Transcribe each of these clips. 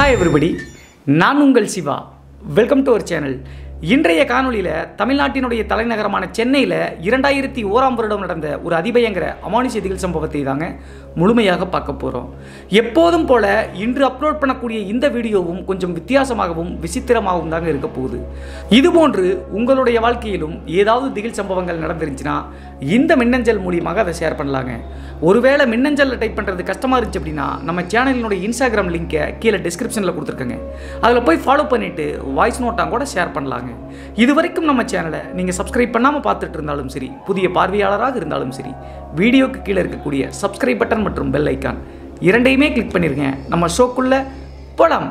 hi everybody நான் உங்கள் Siva welcome to our channel இன்றைய காணொளியில் தமிழ்நாட்டினுடைய தலைநகரமான சென்னையில் இரண்டாயிரத்தி ஓராம் வருடம் நடந்த ஒரு அதிபயங்கர அமானுஷ திகில் சம்பவத்தை தாங்க முழுமையாக பார்க்க போகிறோம் எப்போதும் போல இன்று அப்லோட் பண்ணக்கூடிய இந்த வீடியோவும் கொஞ்சம் வித்தியாசமாகவும் விசித்திரமாகவும் தாங்க இருக்க போகுது இதுபோன்று உங்களுடைய வாழ்க்கையிலும் ஏதாவது திகில் சம்பவங்கள் நடந்துருந்துச்சுன்னா இந்த மின்னஞ்சல் மூலியமாக அதை ஷேர் பண்ணலாங்க ஒருவேளை மின்னஞ்சலில் டைப் பண்ணுறது கஷ்டமாக இருந்துச்சு அப்படின்னா நம்ம சேனலினுடைய இன்ஸ்டாகிராம் லிங்கை கீழே டிஸ்கிரிப்ஷனில் கொடுத்துருக்கேங்க அதில் போய் ஃபாலோ பண்ணிவிட்டு வாய்ஸ் நோட்டாக கூட ஷேர் பண்ணலாங்க இது வரைக்கும் நம்ம சேனலை நீங்கள் சப்ஸ்கிரைப் பண்ணாமல் பார்த்துட்டு இருந்தாலும் சரி புதிய பார்வையாளராக இருந்தாலும் சரி வீடியோக்கு கீழே இருக்கக்கூடிய சப்ஸ்கிரைப் பட்டன் மற்றும் பெல் ஐக்கான் இரண்டையுமே கிளிக் பண்ணிருங்க நம்ம ஷோக்குள்ளே போலாம்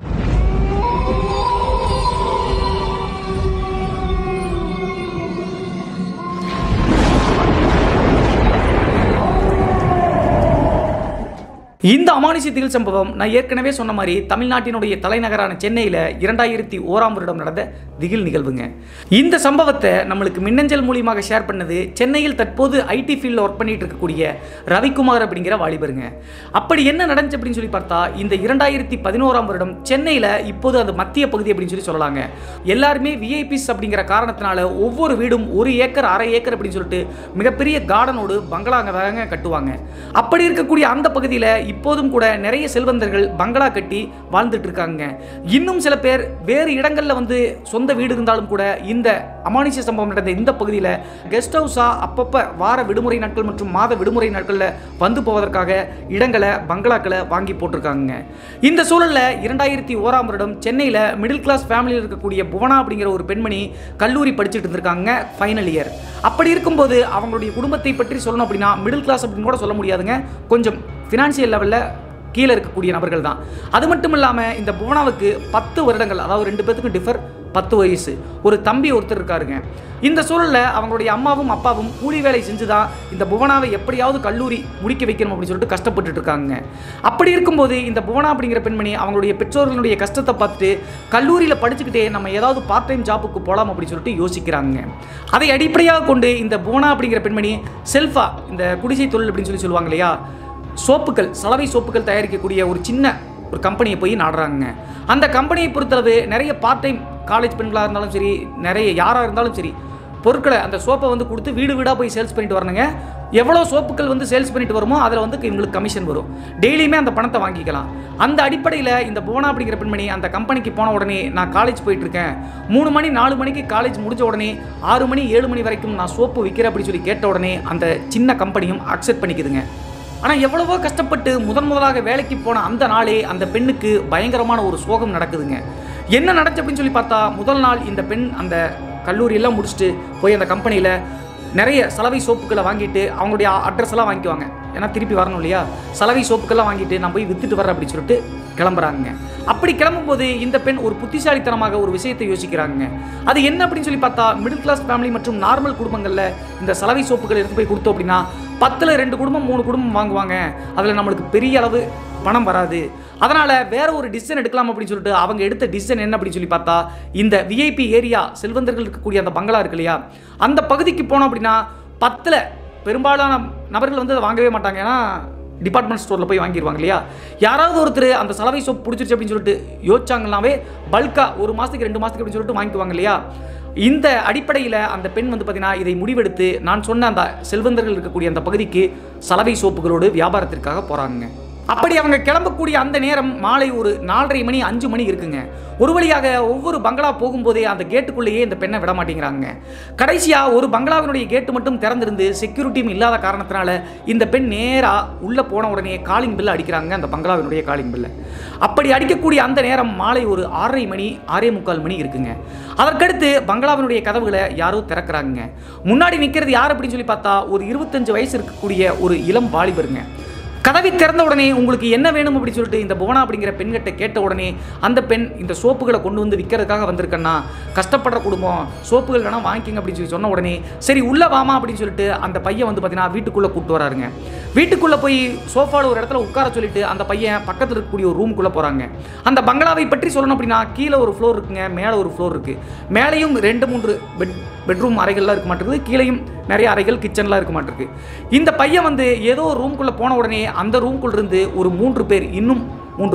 இந்த அமானுஷ திகில் சம்பவம் நான் ஏற்கனவே சொன்ன மாதிரி தமிழ்நாட்டினுடைய தலைநகரான சென்னையில் இரண்டாயிரத்தி ஓராம் வருடம் நடந்த திகில் நிகழ்வுங்க இந்த சம்பவத்தை நம்மளுக்கு மின்னஞ்சல் மூலியமாக ஷேர் பண்ணது சென்னையில் தற்போது ஐடி ஃபீல்டில் ஒர்க் பண்ணிட்டு இருக்கக்கூடிய ரவிக்குமார் அப்படிங்கிற வாலிபருங்க அப்படி என்ன நடந்துச்சு அப்படின்னு சொல்லி பார்த்தா இந்த இரண்டாயிரத்தி பதினோராம் வருடம் சென்னையில் இப்போது அது மத்திய பகுதி அப்படின்னு சொல்லி சொல்லலாங்க எல்லாருமே விஐபிஸ் அப்படிங்கிற காரணத்தினால ஒவ்வொரு வீடும் ஒரு ஏக்கர் அரை ஏக்கர் அப்படின்னு சொல்லிட்டு மிகப்பெரிய கார்டனோடு பங்களாங்க தாங்க கட்டுவாங்க அப்படி இருக்கக்கூடிய அந்த பகுதியில் இப்போதும் கூட நிறைய செல்வந்தர்கள் பங்களா கட்டி வாழ்ந்துட்டு இருக்காங்க இன்னும் சில பேர் வேறு இடங்களில் வந்து சொந்த வீடு இருந்தாலும் கூட இந்த அமானுஷ சம்பவம் நடந்த இந்த பகுதியில் கெஸ்ட் ஹவுஸாக அப்பப்போ வார விடுமுறை நாட்கள் மற்றும் மாத விடுமுறை நாட்களில் வந்து போவதற்காக இடங்களை பங்களாக்களை வாங்கி போட்டிருக்காங்க இந்த சூழலில் இரண்டாயிரத்தி ஓராம் வருடம் சென்னையில் மிடில் கிளாஸ் ஃபேமிலியில் இருக்கக்கூடிய புவனா அப்படிங்கிற ஒரு பெண்மணி கல்லூரி படிச்சுட்டு இருந்திருக்காங்க ஃபைனல் இயர் அப்படி இருக்கும்போது அவங்களுடைய குடும்பத்தை பற்றி சொல்லணும் அப்படின்னா மிடில் கிளாஸ் அப்படின்னு கூட சொல்ல முடியாதுங்க கொஞ்சம் ஃபினான்ஷியல் லெவலில் கீழே இருக்கக்கூடிய நபர்கள் தான் அது மட்டும் இல்லாமல் இந்த புவனாவுக்கு பத்து வருடங்கள் அதாவது ரெண்டு பேத்துக்கும் டிஃபர் பத்து வயசு ஒரு தம்பி ஒருத்தர் இருக்காருங்க இந்த சூழலில் அவங்களுடைய அம்மாவும் அப்பாவும் கூலி வேலை செஞ்சு தான் இந்த புவனாவை எப்படியாவது கல்லூரி முடிக்க வைக்கணும் அப்படின்னு சொல்லிட்டு கஷ்டப்பட்டுட்டு இருக்காங்க அப்படி இருக்கும்போது இந்த புவனா அப்படிங்கிற பெண்மணி அவங்களுடைய பெற்றோர்களுடைய கஷ்டத்தை பார்த்துட்டு கல்லூரியில் படிச்சுக்கிட்டே நம்ம ஏதாவது பார்ட் டைம் ஜாப்புக்கு போகலாம் அப்படின்னு சொல்லிட்டு யோசிக்கிறாங்க அதை அடிப்படையாக கொண்டு இந்த புவனா அப்படிங்கிற பெண்மணி செல்ஃபா இந்த குடிசை தொழில் அப்படின்னு சொல்லி சொல்லுவாங்க இல்லையா சோப்புகள் சலவை சோப்புகள் தயாரிக்கக்கூடிய ஒரு சின்ன ஒரு கம்பெனியை போய் நாடுறாங்க அந்த கம்பெனியை பொறுத்தளவு நிறைய பார்ட் டைம் காலேஜ் பெண்களாக இருந்தாலும் சரி நிறைய யாராக இருந்தாலும் சரி பொருட்களை அந்த சோப்பை வந்து கொடுத்து வீடு வீடாக போய் சேல்ஸ் பண்ணிட்டு வரணுங்க எவ்வளோ சோப்புகள் வந்து சேல்ஸ் பண்ணிட்டு வருமோ அதில் வந்து இவங்களுக்கு கமிஷன் வரும் டெய்லியுமே அந்த பணத்தை வாங்கிக்கலாம் அந்த அடிப்படையில் இந்த புவனா அப்படிங்கிற பெண்மணி அந்த கம்பெனிக்கு போன உடனே நான் காலேஜ் போயிட்டு இருக்கேன் மூணு மணி நாலு மணிக்கு காலேஜ் முடிஞ்ச உடனே ஆறு மணி ஏழு மணி வரைக்கும் நான் சோப்பு விற்கிறேன் அப்படின்னு சொல்லி கேட்ட உடனே அந்த சின்ன கம்பெனியும் அக்செப்ட் பண்ணிக்குதுங்க ஆனால் எவ்வளவோ கஷ்டப்பட்டு முதன் முதலாக வேலைக்கு போன அந்த நாளே அந்த பெண்ணுக்கு பயங்கரமான ஒரு சோகம் நடக்குதுங்க என்ன நடந்துச்சு அப்படின்னு சொல்லி பார்த்தா முதல் நாள் இந்த பெண் அந்த கல்லூரியெல்லாம் முடிச்சுட்டு போய் அந்த கம்பெனியில் நிறைய சலவை சோப்புகளை வாங்கிட்டு அவங்களுடைய அட்ரஸ் எல்லாம் வாங்கிக்குவாங்க ஏன்னா திருப்பி வரணும் இல்லையா சலவை சோப்புக்கெல்லாம் வாங்கிட்டு நான் போய் வித்துட்டு வரேன் அப்படின்னு சொல்லிட்டு கிளம்புறாங்க அப்படி கிளம்பும்போது இந்த பெண் ஒரு புத்திசாலித்தனமாக ஒரு விஷயத்தை யோசிக்கிறாங்க அது என்ன அப்படின்னு சொல்லி பார்த்தா மிடில் கிளாஸ் ஃபேமிலி மற்றும் நார்மல் குடும்பங்களில் இந்த சலவை சோப்புகள் எடுத்து போய் கொடுத்தோம் அப்படின்னா பத்தில் ரெண்டு குடும்பம் மூணு குடும்பம் வாங்குவாங்க அதில் நம்மளுக்கு பெரிய அளவு பணம் வராது அதனால் வேற ஒரு டிசிஷன் எடுக்கலாம் அப்படின்னு சொல்லிட்டு அவங்க எடுத்த டிசிஷன் என்ன அப்படின்னு சொல்லி பார்த்தா இந்த விஐபி ஏரியா செல்வந்தர்கள் இருக்கக்கூடிய அந்த பங்களா இருக்கு இல்லையா அந்த பகுதிக்கு போனோம் அப்படின்னா பத்தில் பெரும்பாலான நபர்கள் வந்து அதை வாங்கவே மாட்டாங்க ஏன்னா டிபார்ட்மெண்ட் ஸ்டோரில் போய் வாங்கிடுவாங்க இல்லையா யாராவது ஒருத்தர் அந்த சலவை சோப் பிடிச்சிருச்சு அப்படின்னு சொல்லிட்டு யோசிச்சாங்கனாவே பல்காக ஒரு மாதத்துக்கு ரெண்டு மாதத்துக்கு அப்படின்னு சொல்லிட்டு வாங்கிக்குவாங்க இல்லையா இந்த அடிப்படையில் அந்த பெண் வந்து பார்த்தீங்கன்னா இதை முடிவெடுத்து நான் சொன்ன அந்த செல்வந்தர்கள் இருக்கக்கூடிய அந்த பகுதிக்கு சலவை சோப்புகளோடு வியாபாரத்திற்காக போகிறாங்க அப்படி அவங்க கிளம்பக்கூடிய அந்த நேரம் மாலை ஒரு நாலரை மணி அஞ்சு மணி இருக்குங்க ஒரு வழியாக ஒவ்வொரு பங்களா போகும்போதே அந்த கேட்டுக்குள்ளேயே இந்த பெண்ணை விட மாட்டேங்கிறாங்க கடைசியாக ஒரு பங்களாவினுடைய கேட்டு மட்டும் திறந்திருந்து செக்யூரிட்டியும் இல்லாத காரணத்தினால இந்த பெண் நேராக உள்ளே போன உடனே காலிங் பில்லை அடிக்கிறாங்க அந்த பங்களாவினுடைய காலிங் பில்லை அப்படி அடிக்கக்கூடிய அந்த நேரம் மாலை ஒரு ஆறரை மணி ஆறே முக்கால் மணி இருக்குங்க அதற்கடுத்து பங்களாவினுடைய கதவுகளை யாரோ திறக்கிறாங்க முன்னாடி நிற்கிறது யார் அப்படின்னு சொல்லி பார்த்தா ஒரு இருபத்தஞ்சு வயசு இருக்கக்கூடிய ஒரு இளம் வாலிபருங்க கதவை திறந்த உடனே உங்களுக்கு என்ன வேணும் அப்படின்னு சொல்லிட்டு இந்த புவனா அப்படிங்கிற பெண்கிட்ட கேட்ட உடனே அந்த பெண் இந்த சோப்புகளை கொண்டு வந்து விற்கிறதுக்காக வந்திருக்கேன்னா கஷ்டப்படுற குடும்பம் சோப்புகள் வேணால் வாங்கிக்கிங்க அப்படின்னு சொல்லி சொன்ன உடனே சரி உள்ளே வாமா அப்படின்னு சொல்லிட்டு அந்த பையன் வந்து பார்த்தீங்கன்னா வீட்டுக்குள்ளே கூப்பிட்டு வராருங்க வீட்டுக்குள்ளே போய் சோஃபாவில் ஒரு இடத்துல உட்கார சொல்லிட்டு அந்த பையன் பக்கத்தில் இருக்கக்கூடிய ஒரு ரூமுக்குள்ளே போகிறாங்க அந்த பங்களாவை பற்றி சொல்லணும் அப்படின்னா கீழே ஒரு ஃப்ளோர் இருக்குங்க மேலே ஒரு ஃப்ளோர் இருக்குது மேலேயும் ரெண்டு மூன்று பெட் பெட்ரூம் அறைகள்லாம் இருக்க மாட்டேங்குது கீழேயும் நிறைய அறைகள் கிச்சன்லாம் இருக்க மாட்டிருக்கு இந்த பையன் வந்து ஏதோ ஒரு ரூம்குள்ளே போன உடனே அந்த ரூம்குள்ள இருந்து ஒரு மூன்று பேர் இன்னும் மூன்று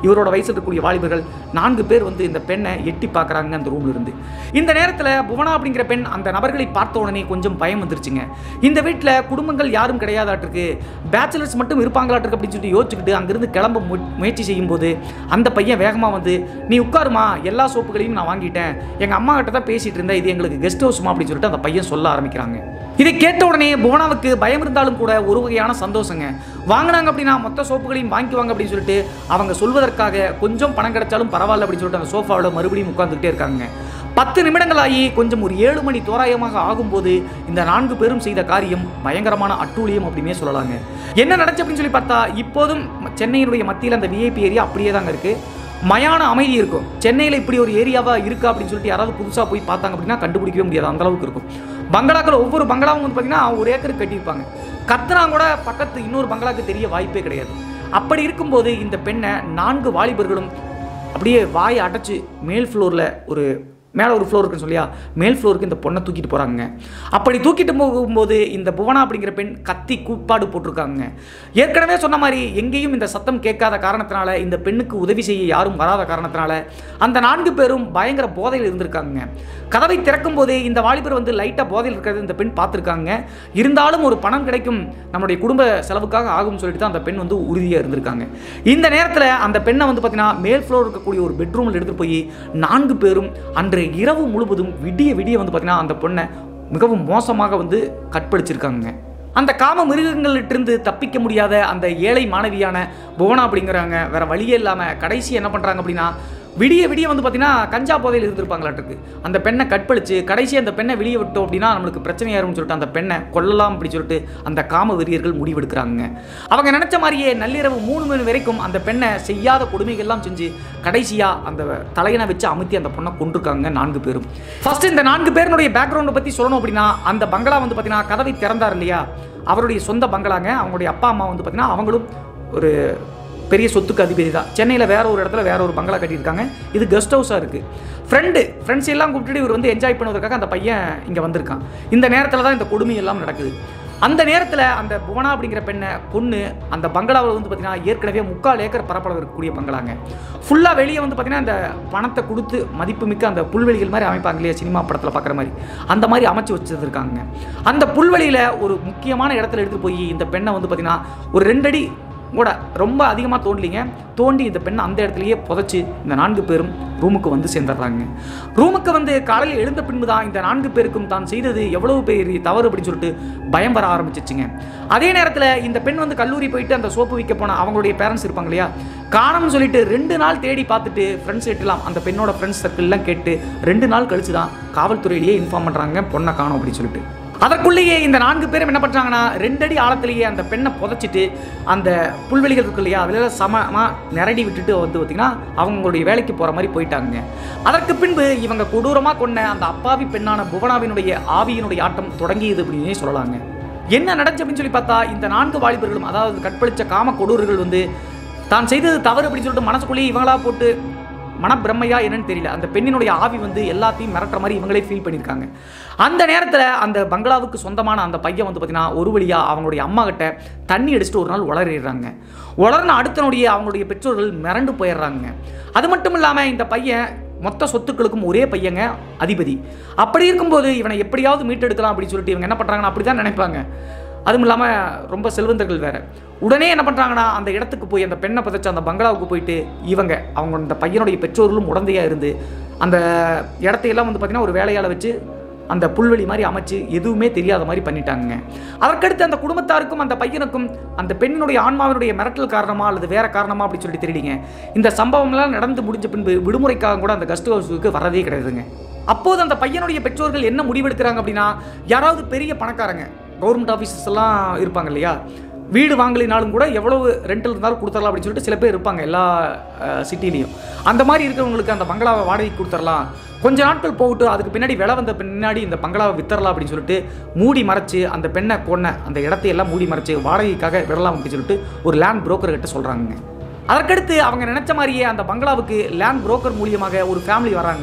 இவரோட வயசில் இருக்கக்கூடிய வாலிபர்கள் நான்கு பேர் வந்து இந்த பெண்ணை எட்டி பார்க்குறாங்க அந்த ரூம்ல இருந்து இந்த நேரத்தில் புவனா அப்படிங்கிற பெண் அந்த நபர்களை பார்த்த உடனே கொஞ்சம் பயம் வந்துருச்சுங்க இந்த வீட்டில் குடும்பங்கள் யாரும் கிடையாதாட்டிருக்கு பேச்சுலர்ஸ் மட்டும் இருப்பாங்களாட்டிருக்கு அப்படின்னு சொல்லிட்டு யோசிச்சுக்கிட்டு அங்கிருந்து கிளம்ப மு- முயற்சி செய்யும்போது அந்த பையன் வேகமாக வந்து நீ உட்காருமா எல்லா சோப்புகளையும் நான் வாங்கிட்டேன் எங்கள் அம்மா கிட்ட தான் பேசிட்டு இருந்தேன் இது எங்களுக்கு கெஸ்ட் ஹவுஸ்மா அப்படின்னு சொல்லிட்டு அந்த பையன் சொல்ல ஆரம்பிக்கிறாங்க இதை கேட்ட உடனே புவனாவுக்கு பயம் இருந்தாலும் கூட ஒரு வகையான சந்தோஷங்க வாங்கினாங்க அப்படின்னா மொத்த சோப்புகளையும் வாங்கிக்குவாங்க அப்படின்னு சொல்லிட்டு அவங்க சொல்வதற்காக கொஞ்சம் பணம் கிடைச்சாலும் பரவாயில்ல அப்படின்னு சொல்லிட்டு அந்த சோஃபாவில் மறுபடியும் உட்காந்துக்கிட்டே இருக்காங்க பத்து நிமிடங்கள் ஆகி கொஞ்சம் ஒரு ஏழு மணி தோராயமாக ஆகும்போது இந்த நான்கு பேரும் செய்த காரியம் பயங்கரமான அட்டூழியம் அப்படின்னே சொல்லலாங்க என்ன நடந்துச்சு அப்படின்னு சொல்லி பார்த்தா இப்போதும் சென்னையினுடைய மத்தியில் அந்த விஐபி ஏரியா அப்படியே தாங்க இருக்கு மயான அமைதி இருக்கும் சென்னையில் இப்படி ஒரு ஏரியாவா இருக்கா அப்படின்னு சொல்லிட்டு யாராவது புதுசாக போய் பார்த்தாங்க அப்படின்னா கண்டுபிடிக்கவே முடியாது அந்த அளவுக்கு இருக்கும் பங்களாக்கள் ஒவ்வொரு பங்களாவும் வந்து பார்த்தீங்கன்னா ஒரு ஏக்கர் கட்டியிருப்பாங்க கத்துனா கூட பக்கத்து இன்னொரு பங்களாக்கு தெரிய வாய்ப்பே கிடையாது அப்படி இருக்கும்போது இந்த பெண்ணை நான்கு வாலிபர்களும் அப்படியே வாயை அடைச்சு மேல் ஃப்ளோரில் ஒரு மேலே ஒரு ஃப்ளோர் இருக்குன்னு சொல்லியா மேல் ஃப்ளோருக்கு இந்த பொண்ணை தூக்கிட்டு போகிறாங்க அப்படி தூக்கிட்டு போகும்போது இந்த புவனா அப்படிங்கிற பெண் கத்தி கூப்பாடு போட்டிருக்காங்க ஏற்கனவே சொன்ன மாதிரி எங்கேயும் இந்த சத்தம் கேட்காத காரணத்தினால இந்த பெண்ணுக்கு உதவி செய்ய யாரும் வராத காரணத்தினால அந்த நான்கு பேரும் பயங்கர போதையில் இருந்திருக்காங்க கதவை திறக்கும் போதே இந்த வாலிபர் வந்து லைட்டாக போதையில் இருக்கிறது இந்த பெண் பார்த்துருக்காங்க இருந்தாலும் ஒரு பணம் கிடைக்கும் நம்மளுடைய குடும்ப செலவுக்காக ஆகும்னு சொல்லிட்டு தான் அந்த பெண் வந்து உறுதியாக இருந்திருக்காங்க இந்த நேரத்தில் அந்த பெண்ணை வந்து பார்த்தீங்கன்னா மேல் ஃப்ளோர் இருக்கக்கூடிய ஒரு பெட்ரூமில் எடுத்துகிட்டு போய் நான்கு பேரும் அன்றைய இரவு முழுவதும் விடிய விடிய வந்து பார்த்தீங்கன்னா அந்த பொண்ணை மிகவும் மோசமாக வந்து கற்பழிச்சிருக்காங்க அந்த காம மிருகங்கள்கிட்டிருந்து தப்பிக்க முடியாத அந்த ஏழை மாணவியான புவனா அப்படிங்கிறாங்க வேற வழியே இல்லாமல் கடைசி என்ன பண்ணுறாங்க அப்படின்னா விடிய விடிய வந்து பார்த்தீங்கன்னா கஞ்சா போதையில் இருந்திருப்பாங்களாட்டுருக்கு அந்த பெண்ணை கற்பழிச்சு கடைசி அந்த பெண்ணை வெளியே விட்டோம் அப்படின்னா நம்மளுக்கு பிரச்சனையாயிரும்னு சொல்லிட்டு அந்த பெண்ணை கொல்லலாம் அப்படி சொல்லிட்டு அந்த காம வெறியர்கள் முடிவெடுக்கிறாங்க அவங்க நினைச்ச மாதிரியே நள்ளிரவு மூணு மணி வரைக்கும் அந்த பெண்ணை செய்யாத கொடுமைகள்லாம் செஞ்சு கடைசியாக அந்த தலையனை வச்சு அமுத்தி அந்த பொண்ணை கொண்டிருக்காங்க நான்கு பேரும் ஃபர்ஸ்ட் இந்த நான்கு பேருடைய பேக்ரவுண்டை பற்றி சொல்லணும் அப்படின்னா அந்த பங்களா வந்து பார்த்தீங்கன்னா கதவை திறந்தார் இல்லையா அவருடைய சொந்த பங்களாங்க அவங்களுடைய அப்பா அம்மா வந்து பார்த்தீங்கன்னா அவங்களும் ஒரு பெரிய சொத்துக்கு அதிபதி தான் சென்னையில் வேற ஒரு இடத்துல வேற ஒரு பங்களா கட்டியிருக்காங்க இது கெஸ்ட் ஹவுஸாக இருக்குது ஃப்ரெண்டு ஃப்ரெண்ட்ஸ் எல்லாம் கூப்பிட்டுட்டு இவர் வந்து என்ஜாய் பண்ணுவதற்காக அந்த பையன் இங்கே வந்திருக்கான் இந்த நேரத்தில் தான் இந்த கொடுமை எல்லாம் நடக்குது அந்த நேரத்தில் அந்த புவனா அப்படிங்கிற பெண்ணை பொண்ணு அந்த பங்களாவில் வந்து பார்த்தீங்கன்னா ஏற்கனவே முக்கால் ஏக்கர் பரப்பளவு இருக்கக்கூடிய பங்களாங்க ஃபுல்லாக வெளியே வந்து பார்த்தீங்கன்னா அந்த பணத்தை கொடுத்து மதிப்புமிக்க அந்த புல்வெளிகள் மாதிரி அமைப்பாங்க இல்லையா சினிமா படத்தில் பார்க்குற மாதிரி அந்த மாதிரி அமைச்சு வச்சிருக்காங்க அந்த புல்வெளியில் ஒரு முக்கியமான இடத்துல எடுத்துகிட்டு போய் இந்த பெண்ணை வந்து பார்த்தீங்கன்னா ஒரு ரெண்டடி கூட ரொம்ப அதிகமாக தோண்டலிங்க தோண்டி இந்த பெண்ணை அந்த இடத்துலயே புதைச்சி இந்த நான்கு பேரும் ரூமுக்கு வந்து சேர்ந்துடுறாங்க ரூமுக்கு வந்து காலையில் எழுந்த பின்பு தான் இந்த நான்கு பேருக்கும் தான் செய்தது எவ்வளவு பெரிய தவறு அப்படின்னு சொல்லிட்டு பயம் வர ஆரம்பிச்சிச்சுங்க அதே நேரத்தில் இந்த பெண் வந்து கல்லூரி போயிட்டு அந்த சோப்பு விற்க போன அவங்களுடைய பேரண்ட்ஸ் இருப்பாங்க இல்லையா காணோம்னு சொல்லிட்டு ரெண்டு நாள் தேடி பார்த்துட்டு ஃப்ரெண்ட்ஸ் கிட்டலாம் அந்த பெண்ணோட ஃப்ரெண்ட்ஸ் சர்க்கிள்லாம் கேட்டு ரெண்டு நாள் கழிச்சு தான் காவல்துறையிலேயே இன்ஃபார்ம் பண்ணுறாங்க பொண்ணை காணோம் அப்படின்னு சொல்லிட்டு அதற்குள்ளேயே இந்த நான்கு பேரும் என்ன பண்ணுறாங்கன்னா ரெண்டடி ஆழத்திலேயே அந்த பெண்ணை புதைச்சிட்டு அந்த புல்வெளிகள் இருக்கு இல்லையா அதில் சமமாக நிரடி விட்டுட்டு வந்து பார்த்திங்கன்னா அவங்களுடைய வேலைக்கு போகிற மாதிரி போயிட்டாங்க அதற்கு பின்பு இவங்க கொடூரமாக கொண்ட அந்த அப்பாவி பெண்ணான புவனாவினுடைய ஆவியினுடைய ஆட்டம் தொடங்கியது அப்படின்னே சொல்லலாங்க என்ன நடந்துச்சு அப்படின்னு சொல்லி பார்த்தா இந்த நான்கு வாலிபர்களும் அதாவது கற்பழிச்ச காம கொடூர்கள் வந்து தான் செய்தது தவறு அப்படின்னு சொல்லிட்டு மனசுக்குள்ளேயே இவங்களா போட்டு மனப்பிரமையா என்னன்னு தெரியல அந்த பெண்ணினுடைய ஆவி வந்து எல்லாத்தையும் மிரட்டுற மாதிரி இவங்களே ஃபீல் பண்ணியிருக்காங்க அந்த நேரத்தில் அந்த பங்களாவுக்கு சொந்தமான அந்த பையன் வந்து பார்த்தீங்கன்னா ஒரு வழியாக அவங்களுடைய அம்மா கிட்ட தண்ணி அடிச்சுட்டு ஒரு நாள் உளறிடுறாங்க உளர்ன அடுத்த நொடியே அவங்களுடைய பெற்றோர்கள் மிரண்டு போயிடுறாங்க அது மட்டும் இல்லாமல் இந்த பையன் மொத்த சொத்துக்களுக்கும் ஒரே பையங்க அதிபதி அப்படி இருக்கும்போது இவனை எப்படியாவது மீட்டெடுக்கலாம் அப்படின்னு சொல்லிட்டு இவங்க என்ன பண்ணுறாங்கன்னா அப்படி தான் நினைப்பாங்க அதுவும் இல்லாமல் ரொம்ப செல்வந்தர்கள் வேற உடனே என்ன பண்ணுறாங்கன்னா அந்த இடத்துக்கு போய் அந்த பெண்ணை புதைச்ச அந்த பங்களாவுக்கு போயிட்டு இவங்க அவங்க அந்த பையனுடைய பெற்றோர்களும் உடந்தையாக இருந்து அந்த இடத்தையெல்லாம் வந்து பார்த்திங்கன்னா ஒரு வேலையால் வச்சு அந்த புல்வெளி மாதிரி அமைச்சு எதுவுமே தெரியாத மாதிரி பண்ணிட்டாங்க அதற்கடுத்து அந்த குடும்பத்தாருக்கும் அந்த பையனுக்கும் அந்த பெண்ணினுடைய ஆன்மாவினுடைய மிரட்டல் காரணமா அல்லது வேற காரணமா அப்படின்னு சொல்லி தெரியலீங்க இந்த சம்பவம்லாம் நடந்து முடிஞ்ச பின்பு விடுமுறைக்காக கூட அந்த கெஸ்ட் ஹவுஸுக்கு வரதே கிடையாதுங்க அப்போது அந்த பையனுடைய பெற்றோர்கள் என்ன முடிவெடுக்கிறாங்க அப்படின்னா யாராவது பெரிய பணக்காரங்க கவர்மெண்ட் ஆஃபீஸர்ஸ் எல்லாம் இருப்பாங்க இல்லையா வீடு வாங்கலினாலும் கூட எவ்வளவு ரெண்டல் இருந்தாலும் கொடுத்துடலாம் அப்படின்னு சொல்லிட்டு சில பேர் இருப்பாங்க எல்லா சிட்டிலையும் அந்த மாதிரி இருக்கிறவங்களுக்கு அந்த பங்களாவை வாடகைக்கு கொடுத்துடலாம் கொஞ்ச நாட்கள் போகட்டும் அதுக்கு பின்னாடி விலை வந்த பின்னாடி இந்த பங்களாவை வித்தரலாம் அப்படின்னு சொல்லிட்டு மூடி மறைச்சு அந்த பெண்ணை கொன்ன அந்த இடத்தையெல்லாம் மூடி மறைச்சு வாடகைக்காக விடலாம் அப்படின்னு சொல்லிட்டு ஒரு லேண்ட் புரோக்கர் கிட்ட சொல்கிறாங்க அதற்கடுத்து அவங்க நினைச்ச மாதிரியே அந்த பங்களாவுக்கு லேண்ட் புரோக்கர் மூலியமாக ஒரு ஃபேமிலி வராங்க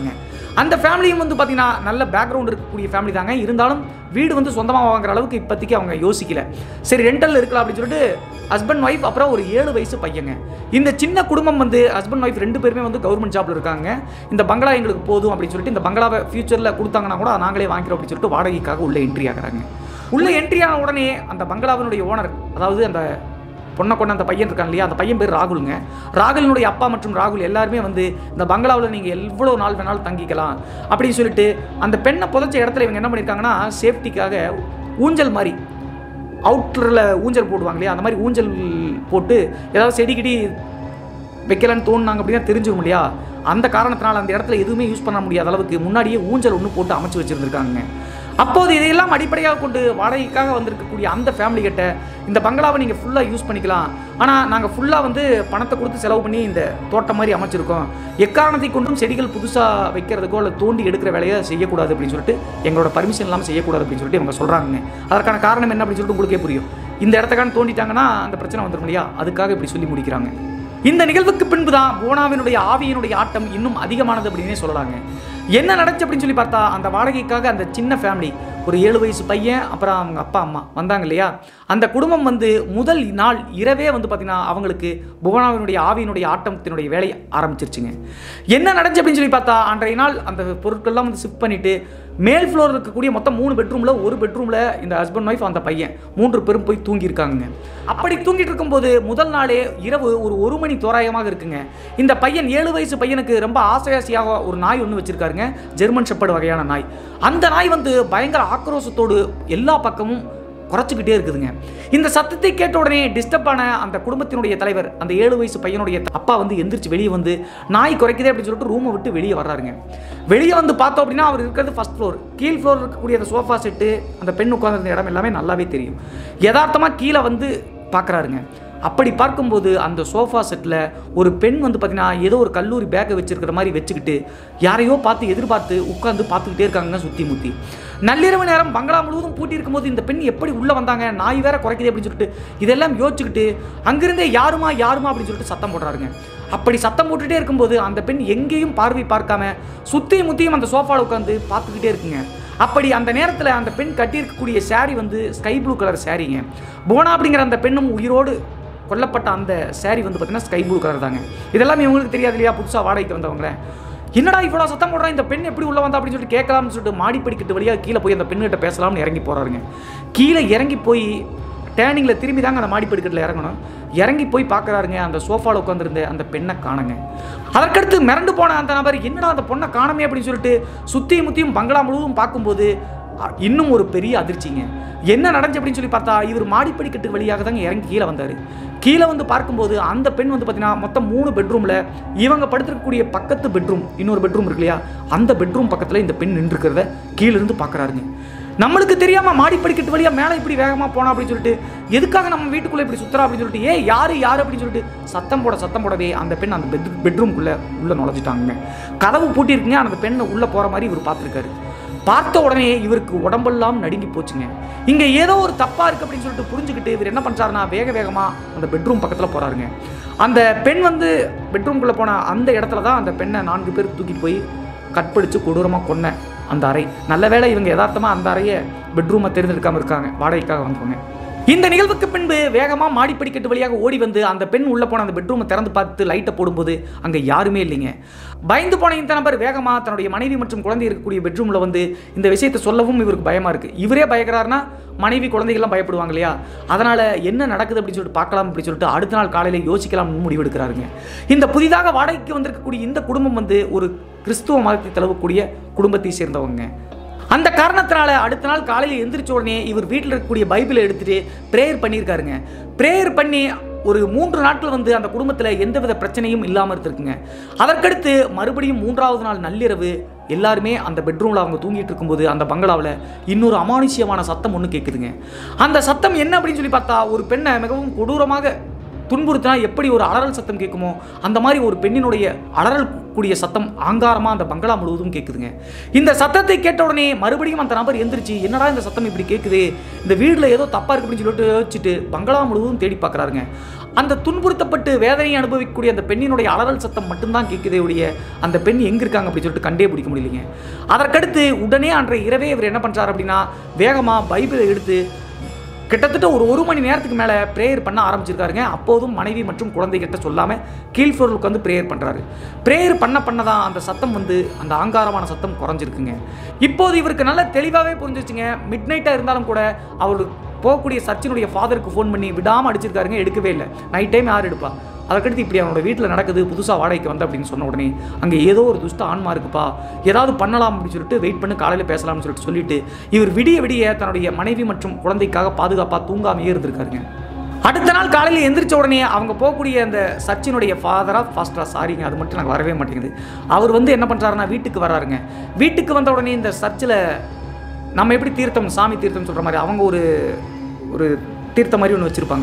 அந்த ஃபேமிலியும் வந்து பார்த்தீங்கன்னா நல்ல பேக்ரவுண்ட் இருக்கக்கூடிய ஃபேமிலி தாங்க இருந்தாலும் வீடு வந்து சொந்தமாக வாங்குற அளவுக்கு இப்போதைக்கு அவங்க யோசிக்கல சரி ரெண்டல் இருக்கலாம் அப்படின்னு சொல்லிட்டு ஹஸ்பண்ட் ஒய்ஃப் அப்புறம் ஒரு ஏழு வயசு பையங்க இந்த சின்ன குடும்பம் வந்து ஹஸ்பண்ட் ஒய்ஃப் ரெண்டு பேருமே வந்து கவர்மெண்ட் ஜாப்ல இருக்காங்க இந்த பங்களா எங்களுக்கு போதும் அப்படின்னு சொல்லிட்டு இந்த பங்களாவை ஃபியூச்சரில் கொடுத்தாங்கன்னா கூட நாங்களே வாங்கிக்கிறோம் அப்படின்னு சொல்லிட்டு வாடகைக்காக உள்ள என்ட்ரி ஆகுறாங்க உள்ள என்ட்ரி ஆன உடனே அந்த பங்களாவினுடைய ஓனர் அதாவது அந்த பொண்ணை கொண்ட அந்த பையன் இருக்கான் இல்லையா அந்த பையன் பேர் ராகுலுங்க ராகுலினுடைய அப்பா மற்றும் ராகுல் எல்லாருமே வந்து இந்த பங்களாவில் நீங்கள் எவ்வளோ நாள் வேணாலும் தங்கிக்கலாம் அப்படின்னு சொல்லிட்டு அந்த பெண்ணை புதைச்ச இடத்துல இவங்க என்ன பண்ணியிருக்காங்கன்னா சேஃப்டிக்காக ஊஞ்சல் மாதிரி அவுட்டரில் ஊஞ்சல் போடுவாங்க இல்லையா அந்த மாதிரி ஊஞ்சல் போட்டு ஏதாவது செடி கிடி வைக்கலான்னு தோணுனாங்க அப்படின்னா தெரிஞ்சுக்க முடியா அந்த காரணத்தினால அந்த இடத்துல எதுவுமே யூஸ் பண்ண முடியாத அளவுக்கு முன்னாடியே ஊஞ்சல் ஒன்று போட்டு அமைச்சு வச்சுருந்துருக்காங்க அப்போது இதையெல்லாம் அடிப்படையாக கொண்டு வாடகைக்காக வந்திருக்கக்கூடிய அந்த ஃபேமிலி கிட்ட இந்த பங்களாவை நீங்கள் ஃபுல்லாக யூஸ் பண்ணிக்கலாம் ஆனால் நாங்கள் ஃபுல்லாக வந்து பணத்தை கொடுத்து செலவு பண்ணி இந்த தோட்டம் மாதிரி அமைச்சிருக்கோம் எக்காரணத்தை கொண்டும் செடிகள் புதுசாக வைக்கிறதுக்கோ இல்லை தோண்டி எடுக்கிற வேலையை செய்யக்கூடாது அப்படின்னு சொல்லிட்டு எங்களோட பர்மிஷன் இல்லாமல் செய்யக்கூடாது அப்படின்னு சொல்லிட்டு இவங்க சொல்கிறாங்க அதற்கான காரணம் என்ன அப்படின்னு சொல்லிட்டு உங்களுக்கே புரியும் இந்த இடத்துக்கான தோண்டிட்டாங்கன்னா அந்த பிரச்சனை வந்துடும் இல்லையா அதுக்காக இப்படி சொல்லி முடிக்கிறாங்க இந்த நிகழ்வுக்கு பின்பு தான் போனாவினுடைய ஆவியினுடைய ஆட்டம் இன்னும் அதிகமானது அப்படின்னே சொல்லலாங்க என்ன நடந்துச்சு அப்படின்னு சொல்லி பார்த்தா அந்த வாடகைக்காக அந்த சின்ன ஃபேமிலி ஒரு ஏழு வயசு பையன் அப்புறம் அவங்க அப்பா அம்மா வந்தாங்க இல்லையா அந்த குடும்பம் வந்து முதல் நாள் இரவே வந்து பார்த்தீங்கன்னா அவங்களுக்கு புவனாவினுடைய ஆவியினுடைய ஆட்டத்தினுடைய வேலை ஆரம்பிச்சிருச்சுங்க என்ன நடந்துச்சு அப்படின்னு சொல்லி பார்த்தா அன்றைய நாள் அந்த பொருட்கள்லாம் வந்து ஷிஃப்ட் பண்ணிட்டு மேல் ஃப்ளோர் இருக்கக்கூடிய மொத்தம் மூணு பெட்ரூமில் ஒரு பெட்ரூமில் இந்த ஹஸ்பண்ட் ஒய்ஃப் அந்த பையன் மூன்று பேரும் போய் தூங்கியிருக்காங்க அப்படி தூங்கிட்டு இருக்கும்போது முதல் நாளே இரவு ஒரு ஒரு மணி தோராயமாக இருக்குங்க இந்த பையன் ஏழு வயசு பையனுக்கு ரொம்ப ஆசையாசியாக ஒரு நாய் ஒன்று வச்சிருக்காருங்க ஜெர்மன் ஷெப்பர்டு வகையான நாய் அந்த நாய் வந்து பயங்கர ஆக்ரோஷத்தோடு எல்லா பக்கமும் குறைச்சிக்கிட்டே இருக்குதுங்க இந்த சத்தத்தை கேட்ட உடனே டிஸ்டர்ப் ஆன அந்த குடும்பத்தினுடைய தலைவர் அந்த ஏழு வயசு பையனுடைய அப்பா வந்து எந்திரிச்சு வெளியே வந்து நாய் குறைக்குதே அப்படின்னு சொல்லிட்டு ரூமை விட்டு வெளியே வர்றாருங்க வெளியே வந்து பார்த்தோம் அப்படின்னா அவர் இருக்கிறது ஃபர்ஸ்ட் ஃப்ளோர் கீழ் ஃப்ளோர் இருக்கக்கூடிய அந்த சோஃபா செட்டு அந்த பெண் உட்கார்ந்திருந்த இடம் எல்லாமே நல்லாவே தெரியும் யதார்த்தமாக கீழே வந்து பார்க்குறாருங்க அப்படி பார்க்கும்போது அந்த சோஃபா செட்டில் ஒரு பெண் வந்து பார்த்தீங்கன்னா ஏதோ ஒரு கல்லூரி பேக்கை வச்சிருக்கிற மாதிரி வச்சுக்கிட்டு யாரையோ பார்த்து எதிர்பார்த்து உட்காந்து பார்த்துக்கிட்டே இருக்காங்க சுற்றி முற்றி நள்ளிரவு நேரம் பங்களா முழுவதும் பூட்டி இருக்கும்போது இந்த பெண் எப்படி உள்ளே வந்தாங்க நாய் வேற குறைக்குது அப்படின்னு சொல்லிட்டு இதெல்லாம் யோசிச்சுக்கிட்டு அங்கிருந்தே யாருமா யாருமா அப்படின்னு சொல்லிட்டு சத்தம் போடுறாருங்க அப்படி சத்தம் போட்டுட்டே இருக்கும்போது அந்த பெண் எங்கேயும் பார்வை பார்க்காம சுற்றியும் முத்தியும் அந்த சோஃபாவில் உட்காந்து பார்த்துக்கிட்டே இருக்குங்க அப்படி அந்த நேரத்தில் அந்த பெண் கட்டியிருக்கக்கூடிய saree வந்து ஸ்கை ப்ளூ கலர் சாரீங்க போனா அப்படிங்கிற அந்த பெண்ணும் உயிரோடு கொல்லப்பட்ட அந்த saree வந்து பார்த்தீங்கன்னா ஸ்கை ப்ளூ கலர் தாங்க இதெல்லாம் இவங்களுக்கு தெரியாது இல்லையா புதுசாக வாடகைக்கு வந்தவங்கள என்னடா இவ்வளோ சத்தம் போடுறா இந்த பெண் எப்படி உள்ள வந்தா அப்படின்னு சொல்லிட்டு கேட்கலாம்னு சொல்லிட்டு மாடி படிக்கட்டு வழியாக கீழே போய் அந்த பெண்ணிட்ட பேசலாம்னு இறங்கி போறாருங்க கீழே இறங்கி போய் டேனிங்கில் திரும்பி தாங்க அந்த மாடி படிக்கட்டில் இறங்கணும் இறங்கி போய் பார்க்குறாருங்க அந்த சோஃபாவில் உட்காந்துருந்த அந்த பெண்ணை காணுங்க அதற்கடுத்து மிரண்டு போன அந்த நபர் என்னடா அந்த பொண்ணை காணமே அப்படின்னு சொல்லிட்டு சுற்றியும் முத்தியும் பங்களா முழுவதும் பார்க்கும்போது அ- இன்னும் ஒரு பெரிய அதிர்ச்சிங்க என்ன நடந்துச்சு அப்படின்னு சொல்லி பார்த்தா இவர் மாடிப்படிக்கட்டு வழியாக தாங்க இறங்கி கீழே வந்தார் கீழே வந்து பார்க்கும்போது அந்த பெண் வந்து பார்த்தீங்கன்னா மொத்தம் மூணு பெட்ரூமில் இவங்க படுத்திருக்கக்கூடிய பக்கத்து பெட்ரூம் இன்னொரு பெட்ரூம் இருக்கு இல்லையா அந்த பெட்ரூம் பக்கத்தில் இந்த பெண் நின்றுக்கிறத கீழே இருந்து பார்க்குறாருங்க நம்மளுக்கு தெரியாம மாடி படிக்கட்டு வழியா மேலே இப்படி வேகமா போனா அப்படின்னு சொல்லிட்டு எதுக்காக நம்ம வீட்டுக்குள்ள இப்படி சுத்துறா அப்படின்னு சொல்லிட்டு ஏ யாரு யாரு அப்படின்னு சொல்லிட்டு சத்தம் போட சத்தம் போடவே அந்த பெண் அந்த பெட் பெட்ரூம்குள்ள உள்ள நுழைஞ்சிட்டாங்க கதவு பூட்டி இருக்குங்க அந்த பெண்ணை உள்ள போற மாதிரி இவர் பார்த்துருக்காரு பார்த்த உடனே இவருக்கு உடம்பெல்லாம் நடுங்கி போச்சுங்க இங்க ஏதோ ஒரு தப்பா இருக்கு அப்படின்னு சொல்லிட்டு புரிஞ்சுக்கிட்டு இவர் என்ன பண்றாருன்னா வேக வேகமா அந்த பெட்ரூம் பக்கத்துல போறாருங்க அந்த பெண் வந்து பெட்ரூம்குள்ள போன அந்த இடத்துல தான் அந்த பெண்ணை நான்கு பேர் தூக்கிட்டு போய் கற்பழிச்சு கொடூரமாக கொன்ன அந்த அறை நல்ல வேளை இவங்க யதார்த்தமாக அந்த அறையை பெட்ரூமை தேர்ந்தெடுக்காம இருக்காங்க வாடகைக்காக வந்தவங்க இந்த நிகழ்வுக்கு பின்பு வேகமாக மாடி படிக்கட்டு வழியாக ஓடி வந்து அந்த பெண் உள்ள போன அந்த பெட்ரூமை திறந்து பார்த்து லைட்டை போடும்போது அங்கே யாருமே இல்லைங்க பயந்து போன இந்த நபர் வேகமாக தன்னுடைய மனைவி மற்றும் குழந்தை இருக்கக்கூடிய பெட்ரூமில் வந்து இந்த விஷயத்தை சொல்லவும் இவருக்கு பயமாக இருக்குது இவரே பயக்கிறாருன்னா மனைவி குழந்தைகள்லாம் பயப்படுவாங்க இல்லையா அதனால் என்ன நடக்குது அப்படின்னு சொல்லிட்டு பார்க்கலாம் அப்படின்னு சொல்லிட்டு அடுத்த நாள் காலையில் யோசிக்கலாம்னு முடிவெடுக்கிறாருங்க இந்த புதிதாக வாடகைக்கு வந்திருக்கக்கூடிய இந்த குடும்பம் வந்து ஒரு கிறிஸ்துவ மதத்தை தழுவக்கூடிய குடும்பத்தை சேர்ந்தவங்க அந்த காரணத்தினால அடுத்த நாள் காலையில் எந்திரிச்ச உடனே இவர் வீட்டில் இருக்கக்கூடிய பைபிளை எடுத்துட்டு ப்ரேயர் பண்ணியிருக்காருங்க ப்ரேயர் பண்ணி ஒரு மூன்று நாட்கள் வந்து அந்த குடும்பத்தில் எந்தவித பிரச்சனையும் இல்லாமல் இருந்திருக்குங்க அதற்கடுத்து மறுபடியும் மூன்றாவது நாள் நள்ளிரவு எல்லாருமே அந்த பெட்ரூமில் அவங்க தூங்கிட்டு இருக்கும்போது அந்த பங்களாவில் இன்னொரு அமானுஷ்யமான சத்தம் ஒன்று கேட்குதுங்க அந்த சத்தம் என்ன அப்படின்னு சொல்லி பார்த்தா ஒரு பெண்ணை மிகவும் கொடூரமாக துன்புறுத்தினா எப்படி ஒரு அலறல் சத்தம் கேட்குமோ அந்த மாதிரி ஒரு பெண்ணினுடைய அலறல் கூடிய சத்தம் ஆங்காரமாக அந்த பங்களா முழுவதும் கேட்குதுங்க இந்த சத்தத்தை கேட்ட உடனே மறுபடியும் அந்த நபர் எந்திரிச்சு என்னடா இந்த சத்தம் இப்படி கேட்குது இந்த வீட்டில் ஏதோ தப்பாக இருக்கு அப்படின்னு சொல்லிட்டு யோசிச்சுட்டு பங்களா முழுவதும் தேடி பார்க்குறாருங்க அந்த துன்புறுத்தப்பட்டு வேதனையை அனுபவிக்கக்கூடிய அந்த பெண்ணினுடைய அலறல் சத்தம் மட்டும்தான் கேட்குதே ஒழிய அந்த பெண் எங்கே இருக்காங்க அப்படின்னு சொல்லிட்டு கண்டே பிடிக்க முடியலைங்க அதற்கடுத்து உடனே அன்றைய இரவே இவர் என்ன பண்ணுறாரு அப்படின்னா வேகமாக பைபிளை எடுத்து கிட்டத்தட்ட ஒரு ஒரு மணி நேரத்துக்கு மேலே ப்ரேயர் பண்ண ஆரம்பிச்சிருக்காருங்க அப்போதும் மனைவி மற்றும் குழந்தைகிட்ட சொல்லாமல் கீழ் ஃப்ளோருக்கு வந்து ப்ரேயர் பண்ணுறாரு ப்ரேயர் பண்ண பண்ண தான் அந்த சத்தம் வந்து அந்த ஆங்காரமான சத்தம் குறைஞ்சிருக்குங்க இப்போது இவருக்கு நல்ல தெளிவாகவே புரிஞ்சிச்சுங்க மிட் நைட்டாக இருந்தாலும் கூட அவர் போகக்கூடிய சர்ச்சினுடைய ஃபாதருக்கு ஃபோன் பண்ணி விடாமல் அடிச்சிருக்காருங்க எடுக்கவே இல்லை நைட் டைம் யார் எடுப்பா அதற்கடுத்து இப்படி அவனோட வீட்டில் நடக்குது புதுசாக வாடகைக்கு வந்த அப்படின்னு சொன்ன உடனே அங்கே ஏதோ ஒரு துஷ்ட ஆன்மா இருக்குப்பா ஏதாவது பண்ணலாம் அப்படின்னு சொல்லிட்டு வெயிட் பண்ணி காலையில் பேசலாம்னு சொல்லிட்டு சொல்லிட்டு இவர் விடிய விடிய தன்னுடைய மனைவி மற்றும் குழந்தைக்காக பாதுகாப்பாக தூங்காமையே இருந்திருக்காருங்க அடுத்த நாள் காலையில் எந்திரிச்ச உடனே அவங்க போகக்கூடிய அந்த சச்சினுடைய ஃபாதரா ஃபாஸ்டரா சாரிங்க அது மட்டும் எனக்கு வரவே மாட்டேங்குது அவர் வந்து என்ன பண்ணுறாருன்னா வீட்டுக்கு வராருங்க வீட்டுக்கு வந்த உடனே இந்த சர்ச்சில் நம்ம எப்படி தீர்த்தம் சாமி தீர்த்தம் சொல்கிற மாதிரி அவங்க ஒரு ஒரு தீர்த்தம் மாதிரி ஒன்று வச்சுருப்பாங்க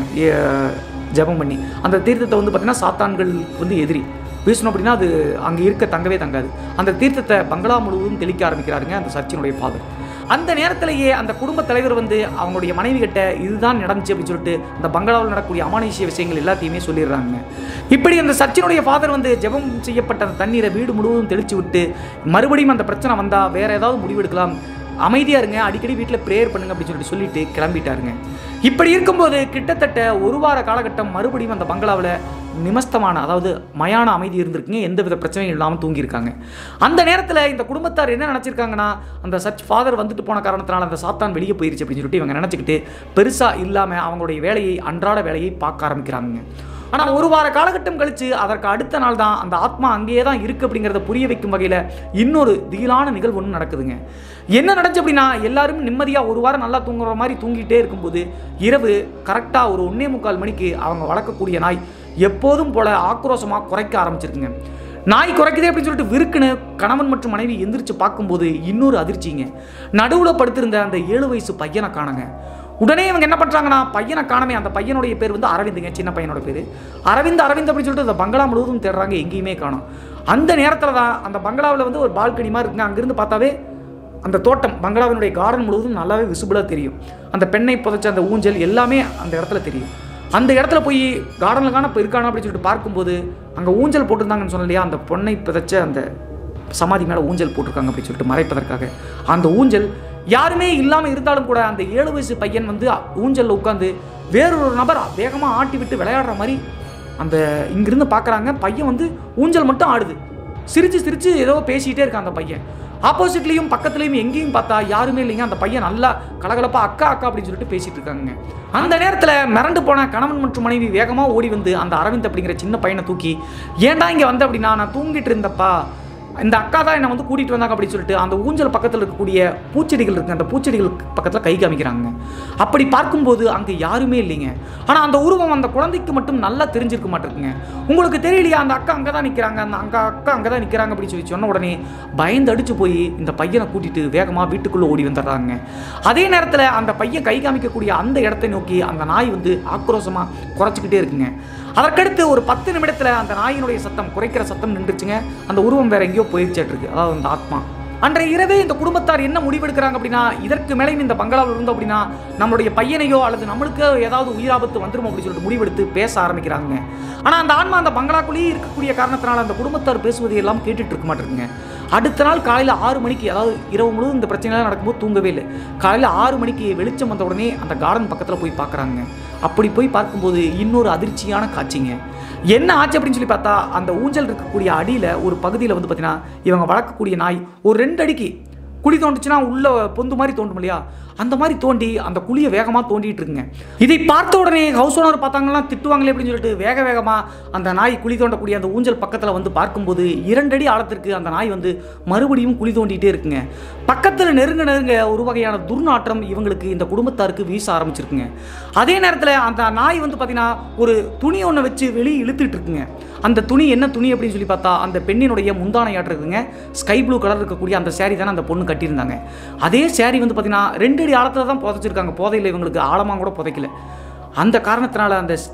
ஜெபம் பண்ணி அந்த தீர்த்தத்தை வந்து பார்த்திங்கன்னா சாத்தான்கள் வந்து எதிரி வீசணும் அப்படின்னா அது அங்கே இருக்க தங்கவே தங்காது அந்த தீர்த்தத்தை பங்களா முழுவதும் தெளிக்க ஆரம்பிக்கிறாருங்க அந்த சர்ச்சினுடைய ஃபாதர் அந்த நேரத்திலேயே அந்த குடும்ப தலைவர் வந்து அவங்களுடைய மனைவி கிட்ட இதுதான் நடந்துச்சு அப்படின்னு சொல்லிட்டு இந்த பங்களாவில் நடக்கக்கூடிய அமானுஷ்ய விஷயங்கள் எல்லாத்தையுமே சொல்லிடுறாங்க இப்படி அந்த சர்ச்சினுடைய ஃபாதர் வந்து ஜெபம் செய்யப்பட்ட அந்த தண்ணீரை வீடு முழுவதும் தெளிச்சு விட்டு மறுபடியும் அந்த பிரச்சனை வந்தால் வேற ஏதாவது முடிவெடுக்கலாம் அமைதியாக இருங்க அடிக்கடி வீட்டில் ப்ரேயர் பண்ணுங்க அப்படின்னு சொல்லிட்டு சொல்லிட்டு கிளம்பிட்டாருங்க இப்படி இருக்கும்போது கிட்டத்தட்ட ஒரு வார காலகட்டம் மறுபடியும் அந்த பங்களாவில் நிமஸ்தமான அதாவது மயான அமைதி இருந்திருக்குங்க எந்த வித பிரச்சனையும் இல்லாமல் தூங்கியிருக்காங்க அந்த நேரத்தில் இந்த குடும்பத்தார் என்ன நினச்சிருக்காங்கன்னா அந்த சர்ச் ஃபாதர் வந்துட்டு போன காரணத்தினால அந்த சாத்தான் வெளியே போயிருச்சு அப்படின்னு சொல்லிட்டு இவங்க நினச்சிக்கிட்டு பெருசாக இல்லாமல் அவங்களுடைய வேலையை அன்றாட வேலையை பார்க்க ஆரம்பிக்கிறாங்க ஆனால் ஒரு வார காலகட்டம் கழித்து அதற்கு அடுத்த நாள் தான் அந்த ஆத்மா அங்கேயே தான் இருக்குது அப்படிங்கிறத புரிய வைக்கும் வகையில் இன்னொரு திகிலான நிகழ்வு ஒன்று நடக்குதுங்க என்ன நடந்துச்சு அப்படின்னா எல்லாரும் நிம்மதியாக ஒரு வாரம் நல்லா தூங்குற மாதிரி தூங்கிட்டே இருக்கும்போது இரவு கரெக்டாக ஒரு ஒன்றே முக்கால் மணிக்கு அவங்க வளர்க்கக்கூடிய நாய் எப்போதும் போல ஆக்ரோஷமாக குறைக்க ஆரம்பிச்சிருக்குங்க நாய் குறைக்குதே அப்படின்னு சொல்லிட்டு விருக்குன்னு கணவன் மற்றும் மனைவி எந்திரிச்சு பார்க்கும்போது இன்னொரு அதிர்ச்சிங்க நடுவில் படுத்திருந்த அந்த ஏழு வயசு பையனை காணுங்க உடனே இவங்க என்ன பண்ணுறாங்கன்னா பையனை காணமே அந்த பையனுடைய பேர் வந்து அரவிந்துங்க சின்ன பையனோட பேர் அரவிந்த் அரவிந்த் அப்படின்னு சொல்லிட்டு அந்த பங்களா முழுவதும் தேடுறாங்க எங்கேயுமே காணும் அந்த நேரத்தில் தான் அந்த பங்களாவில் வந்து ஒரு பால்கனி மாதிரி இருக்குங்க அங்கிருந்து பார்த்தாவே அந்த தோட்டம் பங்களாவினுடைய கார்டன் முழுவதும் நல்லாவே விசிபிளாக தெரியும் அந்த பெண்ணை புதைச்ச அந்த ஊஞ்சல் எல்லாமே அந்த இடத்துல தெரியும் அந்த இடத்துல போய் கார்டனில் காண இப்போ இருக்கானா அப்படின்னு சொல்லிட்டு பார்க்கும்போது அங்கே ஊஞ்சல் போட்டிருந்தாங்கன்னு சொன்ன இல்லையா அந்த பொண்ணை புதைச்ச அந்த சமாதி மேலே ஊஞ்சல் போட்டிருக்காங்க அப்படின்னு சொல்லிட்டு மறைப்பதற்காக அந்த ஊஞ்சல் யாருமே இல்லாமல் இருந்தாலும் கூட அந்த ஏழு வயசு பையன் வந்து ஊஞ்சலில் உட்காந்து வேறொரு நபர் வேகமாக ஆட்டி விட்டு விளையாடுற மாதிரி அந்த இங்கிருந்து பார்க்குறாங்க பையன் வந்து ஊஞ்சல் மட்டும் ஆடுது சிரிச்சு சிரிச்சு ஏதோ பேசிக்கிட்டே இருக்கான் அந்த பையன் ஆப்போசிட்லேயும் பக்கத்துலேயும் எங்கேயும் பார்த்தா யாருமே இல்லைங்க அந்த பையன் நல்லா கலகலப்பா அக்கா அக்கா அப்படின்னு சொல்லிட்டு பேசிட்டு இருக்காங்க அந்த நேரத்தில் மிரண்டு போன கணவன் மற்றும் மனைவி வேகமாக ஓடி வந்து அந்த அரவிந்த் அப்படிங்கிற சின்ன பையனை தூக்கி ஏன்டா இங்கே வந்த அப்படின்னா நான் தூங்கிட்டு இருந்தப்பா இந்த அக்கா தான் என்னை வந்து கூட்டிகிட்டு வந்தாங்க அப்படின்னு சொல்லிட்டு அந்த ஊஞ்சல் பக்கத்தில் இருக்கக்கூடிய பூச்செடிகள் இருக்குது அந்த பூச்செடிகள் பக்கத்தில் கை காமிக்கிறாங்க அப்படி பார்க்கும்போது அங்கே யாருமே இல்லைங்க ஆனால் அந்த உருவம் அந்த குழந்தைக்கு மட்டும் நல்லா தெரிஞ்சிருக்க மாட்டிருக்குங்க உங்களுக்கு தெரியலையா அந்த அக்கா அங்கே தான் நிற்கிறாங்க அந்த அங்கே அக்கா அங்கே தான் நிற்கிறாங்க அப்படின்னு சொல்லி சொன்ன உடனே பயந்து அடிச்சு போய் இந்த பையனை கூட்டிட்டு வேகமாக வீட்டுக்குள்ளே ஓடி வந்துடுறாங்க அதே நேரத்தில் அந்த பையன் கை காமிக்கக்கூடிய அந்த இடத்தை நோக்கி அந்த நாய் வந்து ஆக்ரோஷமாக குறைச்சிக்கிட்டே இருக்குங்க அதற்கடுத்து ஒரு பத்து நிமிடத்தில் அந்த நாயினுடைய சத்தம் குறைக்கிற சத்தம் நின்றுச்சுங்க அந்த உருவம் வேற எங்கேயோ போயிடுச்சிட்டு இருக்கு அதாவது அந்த ஆத்மா அன்றைய இரவே இந்த குடும்பத்தார் என்ன முடிவெடுக்கிறாங்க அப்படின்னா இதற்கு மேலேயும் இந்த பங்களாவில் இருந்தோம் அப்படின்னா நம்மளுடைய பையனையோ அல்லது நம்மளுக்கு ஏதாவது உயிராபத்து வந்துரும் அப்படின்னு சொல்லிட்டு முடிவெடுத்து பேச ஆரம்பிக்கிறாங்க ஆனால் அந்த ஆன்மா அந்த பங்களாக்குள்ளேயே இருக்கக்கூடிய காரணத்தினால அந்த குடும்பத்தார் பேசுவதை எல்லாம் கேட்டுட்டு இருக்க மாட்டேங்குங்க அடுத்த நாள் காலையில் ஆறு மணிக்கு அதாவது இரவு முழுவதும் இந்த பிரச்சனைலாம் நடக்கும்போது தூங்கவே இல்லை காலையில் ஆறு மணிக்கு வெளிச்சம் வந்த உடனே அந்த கார்டன் பக்கத்தில் போய் பார்க்குறாங்க அப்படி போய் பார்க்கும்போது இன்னொரு அதிர்ச்சியான காட்சிங்க என்ன ஆச்சு அப்படின்னு சொல்லி பார்த்தா அந்த ஊஞ்சல் இருக்கக்கூடிய அடியில் ஒரு பகுதியில் வந்து பார்த்தீங்கன்னா இவங்க வளர்க்கக்கூடிய நாய் ஒரு ரெண்டு அடிக்கு குழி தோண்டுச்சுன்னா உள்ள பொந்து மாதிரி தோண்டும் இல்லையா அந்த மாதிரி தோண்டி அந்த குழியை வேகமாக தோண்டிட்டு இருக்குங்க இதை பார்த்த உடனே ஹவுஸ் ஓனர் பார்த்தாங்கன்னா திட்டுவாங்களே அப்படின்னு சொல்லிட்டு வேக வேகமாக அந்த நாய் குழி தோண்டக்கூடிய அந்த ஊஞ்சல் பக்கத்தில் வந்து பார்க்கும்போது இரண்டடி ஆழத்திற்கு அந்த நாய் வந்து மறுபடியும் குழி தோண்டிகிட்டே இருக்குங்க பக்கத்தில் நெருங்க நெருங்க ஒரு வகையான துர்நாற்றம் இவங்களுக்கு இந்த குடும்பத்தாருக்கு வீச ஆரம்பிச்சிருக்குங்க அதே நேரத்தில் அந்த நாய் வந்து பார்த்தீங்கன்னா ஒரு துணி ஒன்றை வச்சு வெளியே இழுத்துட்டு இருக்குங்க அந்த துணி என்ன துணி அப்படின்னு சொல்லி பார்த்தா அந்த பெண்ணினுடைய முந்தானையாட்டு இருக்குங்க ஸ்கை ப்ளூ கலர் இருக்கக்கூடிய அந்த சேரீ தானே அந்த பொண்ணு கட்டியிருந்தாங்க அதே சேரீ வந்து பார்த்தீங்கன்னா ரெண்டு அடி ஆழத்தில் தான் புதைச்சிருக்காங்க புதையில இவங்களுக்கு ஆழமாக கூட புதைக்கல அந்த காரணத்தினால அந்த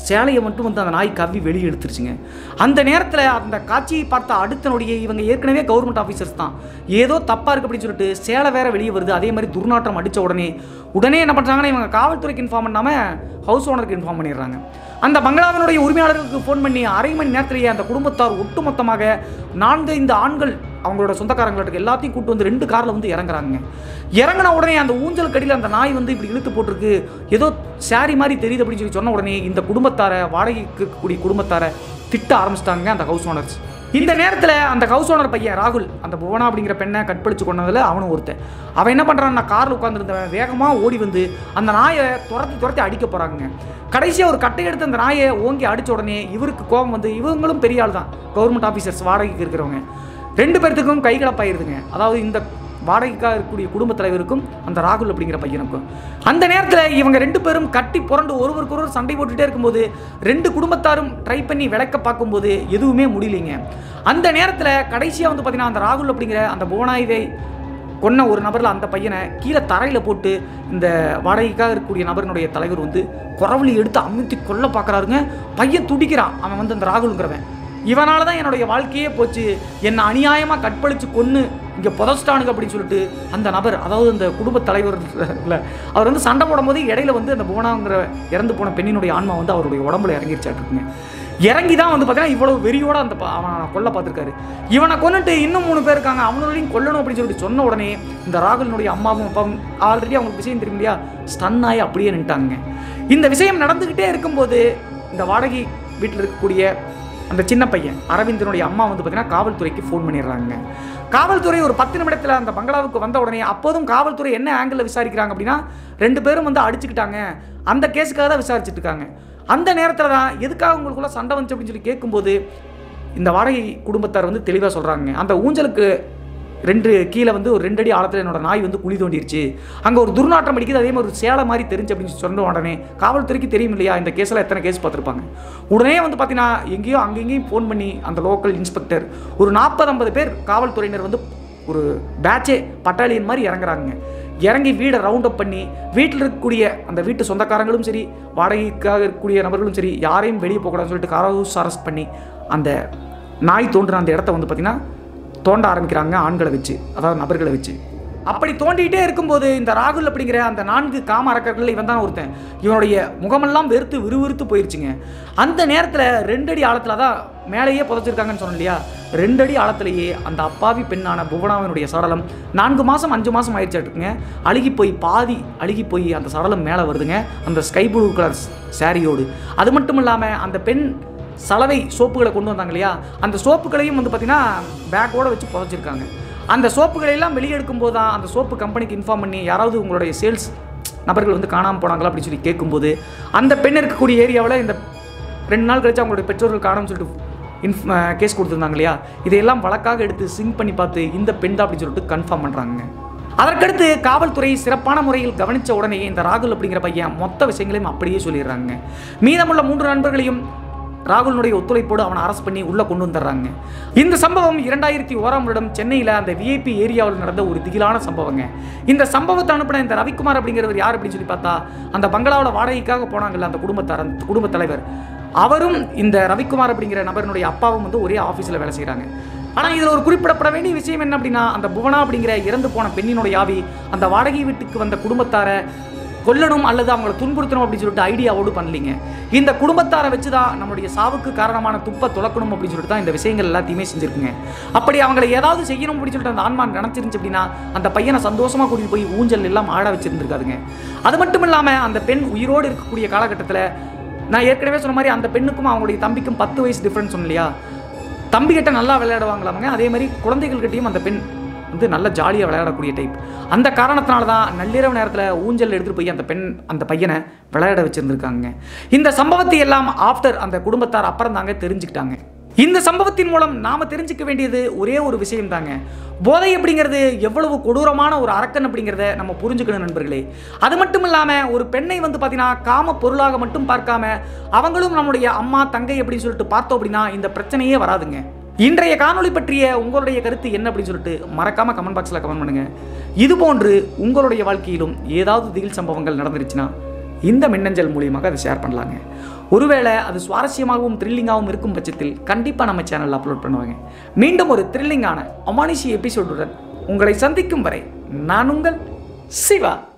சேலையை மட்டும் வந்து அந்த நாய் கவ்வி வெளியே எடுத்துருச்சுங்க அந்த நேரத்தில் அந்த காட்சியை பார்த்த அடுத்த நொடியே இவங்க ஏற்கனவே கவர்மெண்ட் ஆஃபீஸர்ஸ் தான் ஏதோ தப்பாக இருக்கு அப்படின்னு சொல்லிட்டு சேலை வேற வெளியே வருது அதே மாதிரி துர்நாற்றம் அடித்த உடனே உடனே என்ன பண்ணுறாங்கன்னா இவங்க காவல்துறைக்கு இன்ஃபார்ம் பண்ணாமல் ஹவுஸ் ஓனருக்கு இன்ஃபார்ம் பண்ணிடுறாங்க அந்த பங்களாவினுடைய உரிமையாளர்களுக்கு ஃபோன் பண்ணி அரை மணி நேரத்திலேயே அந்த குடும்பத்தார் ஒட்டுமொத்தமாக நான்கு இந்த ஆண்கள் அவங்களோட சொந்தக்காரங்களுக்கு எல்லாத்தையும் கூட்டு வந்து ரெண்டு காரில் வந்து இறங்குறாங்க இறங்கின உடனே அந்த ஊஞ்சல் கடியில் அந்த நாய் வந்து இப்படி இழுத்து போட்டிருக்கு ஏதோ சாரி மாதிரி தெரியுது அப்படின்னு சொல்லி சொன்ன உடனே இந்த குடும்பத்தாரை வாடகைக்கு இருக்கக்கூடிய குடும்பத்தாரை திட்ட ஆரம்பிச்சிட்டாங்க அந்த ஹவுஸ் ஓனர்ஸ் இந்த நேரத்தில் அந்த ஹவுஸ் ஓனர் பையன் ராகுல் அந்த புவனா அப்படிங்கிற பெண்ணை கட்பழிச்சு கொண்டதில் அவனும் ஒருத்தன் அவன் என்ன பண்ணுறான்னா காரில் உட்காந்துருந்தவன் வேகமாக ஓடி வந்து அந்த நாயை துரத்தி துரத்தி அடிக்க போகிறாங்க கடைசியாக ஒரு கட்டை எடுத்து அந்த நாயை ஓங்கி அடித்த உடனே இவருக்கு கோபம் வந்து இவங்களும் பெரிய ஆள் தான் கவர்மெண்ட் ஆஃபீஸர்ஸ் வாடகைக்கு இருக்கிறவங்க ரெண்டு பேர்த்துக்கும் கைகலப்பாயிருதுங்க அதாவது இந்த வாடகைக்காக இருக்கக்கூடிய குடும்ப தலைவருக்கும் அந்த ராகுல் அப்படிங்கிற பையனுக்கும் அந்த நேரத்தில் இவங்க ரெண்டு பேரும் கட்டி புரண்டு ஒருவருக்கு ஒருவர் சண்டை போட்டுட்டே இருக்கும்போது ரெண்டு குடும்பத்தாரும் ட்ரை பண்ணி விளக்க பார்க்கும்போது எதுவுமே முடியலைங்க அந்த நேரத்தில் கடைசியாக வந்து பார்த்தீங்கன்னா அந்த ராகுல் அப்படிங்கிற அந்த புவனாயுதை கொன்ன ஒரு நபரில் அந்த பையனை கீழே தரையில் போட்டு இந்த வாடகைக்காக இருக்கக்கூடிய நபரினுடைய தலைவர் வந்து குறவழி எடுத்து அமுத்தி கொல்ல பார்க்குறாருங்க பையன் துடிக்கிறான் அவன் வந்து அந்த ராகுலுங்கிறவன் இவனால தான் என்னுடைய வாழ்க்கையே போச்சு என்னை அநியாயமாக கற்பழிச்சு கொன்று இங்கே புதஸ்டானுங்க அப்படின்னு சொல்லிட்டு அந்த நபர் அதாவது அந்த குடும்ப தலைவர் இல்ல, அவர் வந்து சண்டை போடும்போது இடையில வந்து அந்த புவனாங்கிற இறந்து போன பெண்ணினுடைய ஆன்மா வந்து அவருடைய உடம்புல இறங்கிருச்சாட்டுருக்குங்க இறங்கி தான் வந்து பார்த்தீங்கன்னா இவ்வளவு வெறியோட அந்த ப- அவனை கொல்ல பார்த்துருக்காரு இவனை கொன்னுட்டு இன்னும் மூணு பேர் இருக்காங்க அவனோடையும் கொல்லணும் அப்படின்னு சொல்லிட்டு சொன்ன உடனே இந்த ராகுலினுடைய அம்மாவும் அப்பாவும் ஆல்ரெடி அவங்களுக்கு விஷயம் தெரியும் இல்லையா ஸ்டன் ஆகி அப்படியே நின்ட்டாங்க இந்த விஷயம் நடந்துக்கிட்டே இருக்கும்போது இந்த வாடகை வீட்டில் இருக்கக்கூடிய அந்த சின்ன பையன் அரவிந்தனுடைய அம்மா வந்து பார்த்தீங்கன்னா காவல்துறைக்கு ஃபோன் பண்ணிடுறாங்க காவல்துறை ஒரு பத்து நிமிடத்தில் அந்த பங்களாவுக்கு வந்த உடனே அப்போதும் காவல்துறை என்ன ஆங்கிளில் விசாரிக்கிறாங்க அப்படின்னா ரெண்டு பேரும் வந்து அடிச்சுக்கிட்டாங்க அந்த கேஸுக்காக தான் விசாரிச்சுட்டு இருக்காங்க அந்த நேரத்தில் தான் எதுக்காக உங்களுக்குள்ள சண்டை வந்துச்சு அப்படின்னு சொல்லி கேட்கும்போது இந்த வாடகை குடும்பத்தார் வந்து தெளிவாக சொல்கிறாங்க அந்த ஊஞ்சலுக்கு ரெண்டு கீழே வந்து ஒரு ரெண்டடி ஆழத்தில் என்னோட நாய் வந்து குழி தோண்டிருச்சு அங்கே ஒரு துர்நாற்றம் அடிக்குது அதே மாதிரி ஒரு சேலை மாதிரி தெரிஞ்சு அப்படின்னு சொல்லி சொன்ன உடனே காவல்துறைக்கு தெரியும் இல்லையா இந்த கேஸில் எத்தனை கேஸ் பார்த்துருப்பாங்க உடனே வந்து பார்த்தீங்கன்னா எங்கேயோ அங்கங்கேயும் ஃபோன் பண்ணி அந்த லோக்கல் இன்ஸ்பெக்டர் ஒரு நாற்பது ஐம்பது பேர் காவல்துறையினர் வந்து ஒரு பேட்சே பட்டாலியன் மாதிரி இறங்குறாங்க இறங்கி வீடை ரவுண்ட் அப் பண்ணி வீட்டில் இருக்கக்கூடிய அந்த வீட்டு சொந்தக்காரங்களும் சரி வாடகைக்காக இருக்கக்கூடிய நபர்களும் சரி யாரையும் வெளியே போகக்கூடாதுன்னு சொல்லிட்டு காரஹவுஸ் அரெஸ்ட் பண்ணி அந்த நாய் தோன்றுற அந்த இடத்த வந்து பார்த்திங்கன்னா தோண்ட ஆரம்பிக்கிறாங்க ஆண்களை வச்சு அதாவது நபர்களை வச்சு அப்படி தோண்டிகிட்டே இருக்கும்போது இந்த ராகுல் அப்படிங்கிற அந்த நான்கு காம அரக்கர்கள் இவன் தான் ஒருத்தன் இவனுடைய முகமெல்லாம் வெறுத்து விறுவிறுத்து போயிருச்சுங்க அந்த நேரத்தில் ரெண்டடி ஆழத்தில் தான் மேலேயே புதைச்சிருக்காங்கன்னு சொன்னேன் இல்லையா ரெண்டடி ஆழத்திலேயே அந்த அப்பாவி பெண்ணான புவனாவினுடைய சடலம் நான்கு மாதம் அஞ்சு மாதம் ஆயிடுச்சாட்டுக்குங்க அழுகி போய் பாதி அழுகி போய் அந்த சடலம் மேலே வருதுங்க அந்த ஸ்கை ப்ளூ கலர் சாரியோடு அது மட்டும் இல்லாமல் அந்த பெண் சலவை சோப்புகளை கொண்டு வந்தாங்க இல்லையா அந்த சோப்புகளையும் வந்து பார்த்தீங்கன்னா பேக்கோட வச்சு புதைச்சிருக்காங்க அந்த சோப்புகளை எல்லாம் வெளியே எடுக்கும்போது தான் அந்த சோப்பு கம்பெனிக்கு இன்ஃபார்ம் பண்ணி யாராவது உங்களுடைய சேல்ஸ் நபர்கள் வந்து காணாமல் போனாங்களா அப்படின்னு சொல்லி கேட்கும்போது அந்த பெண் இருக்கக்கூடிய ஏரியாவில் இந்த ரெண்டு நாள் கழிச்சு அவங்களுடைய பெற்றோர்கள் காணாமல் சொல்லிட்டு இன்ஃப் கேஸ் கொடுத்துருந்தாங்க இல்லையா இதையெல்லாம் வழக்காக எடுத்து சிங்க் பண்ணி பார்த்து இந்த பெண் தான் அப்படின்னு சொல்லிட்டு கன்ஃபார்ம் பண்ணுறாங்க அதற்கடுத்து காவல்துறை சிறப்பான முறையில் கவனித்த உடனே இந்த ராகுல் அப்படிங்கிற பையன் மொத்த விஷயங்களையும் அப்படியே சொல்லிடுறாங்க மீதமுள்ள மூன்று நண்பர்களையும் ராகுலினுடைய ஒத்துழைப்போடு அவனை அரெஸ்ட் பண்ணி உள்ளே கொண்டு வந்துடுறாங்க இந்த சம்பவம் இரண்டாயிரத்தி ஓராம் வருடம் சென்னையில் அந்த விஐபி ஏரியாவில் நடந்த ஒரு திகிலான சம்பவங்க இந்த சம்பவத்தை அனுப்பின இந்த ரவிக்குமார் அப்படிங்கிறவர் யார் அப்படின்னு சொல்லி பார்த்தா அந்த பங்களாவில் வாடகைக்காக போனாங்கல்ல அந்த குடும்பத்தார் அந்த குடும்ப தலைவர் அவரும் இந்த ரவிக்குமார் அப்படிங்கிற நபரினுடைய அப்பாவும் வந்து ஒரே ஆஃபீஸில் வேலை செய்கிறாங்க ஆனால் இதில் ஒரு குறிப்பிடப்பட வேண்டிய விஷயம் என்ன அப்படின்னா அந்த புவனா அப்படிங்கிற இறந்து போன பெண்ணினுடைய ஆவி அந்த வாடகை வீட்டுக்கு வந்த குடும்பத்தாரை கொல்லணும் அல்லது அவங்கள துன்புறுத்தணும் அப்படின்னு சொல்லிட்டு ஐடியாவோடு பண்ணலீங்க இந்த குடும்பத்தாரை வச்சு தான் நம்மளுடைய சாவுக்கு காரணமான துப்பை துளக்கணும் அப்படின்னு சொல்லிட்டு தான் இந்த விஷயங்கள் எல்லாத்தையுமே செஞ்சுருக்குங்க அப்படி அவங்களை ஏதாவது செய்யணும் அப்படின்னு சொல்லிட்டு அந்த ஆன்மா நினச்சிருந்துச்சு அப்படின்னா அந்த பையனை சந்தோஷமாக கூட்டிட்டு போய் ஊஞ்சல் எல்லாம் ஆட வச்சிருந்துருக்காதுங்க அது மட்டும் இல்லாமல் அந்த பெண் உயிரோடு இருக்கக்கூடிய காலகட்டத்தில் நான் ஏற்கனவே சொன்ன மாதிரி அந்த பெண்ணுக்கும் அவங்களுடைய தம்பிக்கும் பத்து வயசு டிஃப்ரென்ஸ் சொன்னேன் இல்லையா தம்பிக்கிட்ட நல்லா விளையாடுவாங்களாமங்க அதே மாதிரி குழந்தைகள்கிட்டயும் அந்த பெண் வந்து நல்ல ஜாலியாக விளையாடக்கூடிய டைப் அந்த காரணத்தினால தான் நள்ளிரவு நேரத்தில் ஊஞ்சல் எடுத்துகிட்டு போய் அந்த பெண் அந்த பையனை விளையாட வச்சுருந்துருக்காங்க இந்த சம்பவத்தை எல்லாம் ஆஃப்டர் அந்த குடும்பத்தார் அப்புறம் தாங்க தெரிஞ்சுக்கிட்டாங்க இந்த சம்பவத்தின் மூலம் நாம் தெரிஞ்சுக்க வேண்டியது ஒரே ஒரு விஷயம் தாங்க போதை அப்படிங்கிறது எவ்வளவு கொடூரமான ஒரு அரக்கன் அப்படிங்கிறத நம்ம புரிஞ்சுக்கணும் நண்பர்களே அது மட்டும் இல்லாமல் ஒரு பெண்ணை வந்து பார்த்தீங்கன்னா காம பொருளாக மட்டும் பார்க்காம அவங்களும் நம்முடைய அம்மா தங்கை அப்படின்னு சொல்லிட்டு பார்த்தோம் அப்படின்னா இந்த பிரச்சனையே வராதுங்க இன்றைய காணொளி பற்றிய உங்களுடைய கருத்து என்ன அப்படின்னு சொல்லிட்டு மறக்காம கமெண்ட் பாக்ஸில் கமெண்ட் பண்ணுங்க இது போன்று உங்களுடைய வாழ்க்கையிலும் ஏதாவது திகில் சம்பவங்கள் நடந்துருச்சுன்னா இந்த மின்னஞ்சல் மூலியமாக அதை ஷேர் பண்ணலாங்க ஒருவேளை அது சுவாரஸ்யமாகவும் த்ரில்லிங்காகவும் இருக்கும் பட்சத்தில் கண்டிப்பாக நம்ம சேனலில் அப்லோட் பண்ணுவாங்க மீண்டும் ஒரு த்ரில்லிங்கான அமானுஷி எபிசோடுடன் உங்களை சந்திக்கும் வரை நான் உங்கள் சிவா